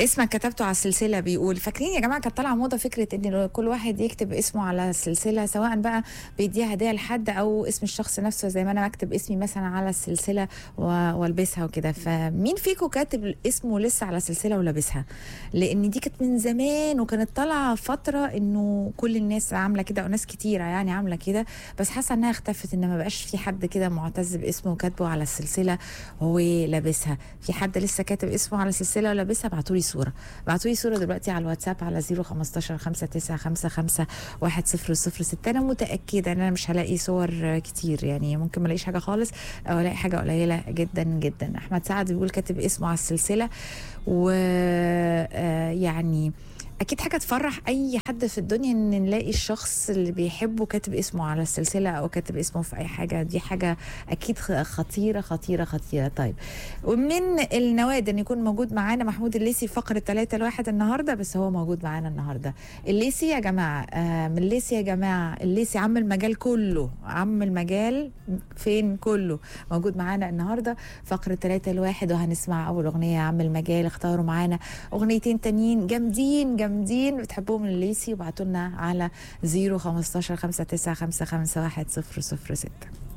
اسمك كتبته على السلسله بيقول فاكرين يا جماعه كانت طالعه موضه فكره ان كل واحد يكتب اسمه على السلسله سواء بقى بيديها هديه لحد او اسم الشخص نفسه زي ما انا بكتب اسمي مثلا على السلسله و- والبسها وكده فمين فيكم كاتب اسمه لسه على السلسله ولابسها لان دي كانت من زمان وكانت طالعه فتره انه كل الناس عامله كده او ناس كتيره يعني عامله كده بس حاسه انها اختفت ان ما بقاش في حد كده معتز باسمه وكاتبه على السلسله وهو لابسها في حد لسه كاتب اسمه على السلسله ولابسها ابعتوا لي صوره ابعتوا لي صوره دلوقتي على الواتساب على 015 5955 1006 انا متاكده ان انا مش هلاقي صور كتير يعني ممكن ما الاقيش حاجه خالص او الاقي حاجه قليله جدا جدا احمد سعد بيقول كاتب اسمه على السلسله ويعني اكيد حاجه تفرح اي حد في الدنيا ان نلاقي الشخص اللي بيحبه كاتب اسمه على السلسله او كاتب اسمه في اي حاجه دي حاجه اكيد خ- خطيره خطيره خطيره طيب ومن النوادر ان يكون موجود معانا محمود الليسي فقره 3 الواحد النهارده بس هو موجود معانا النهارده الليسي يا جماعه آه من الليسي يا جماعه الليسي عم المجال كله عم المجال فين كله موجود معانا النهارده فقره 3 الواحد وهنسمع اول اغنيه يا عم المجال اختاروا معانا اغنيتين تانيين جامدين جامدين بتحبوهم من الليسي وابعتوا لنا على 015 5955 1006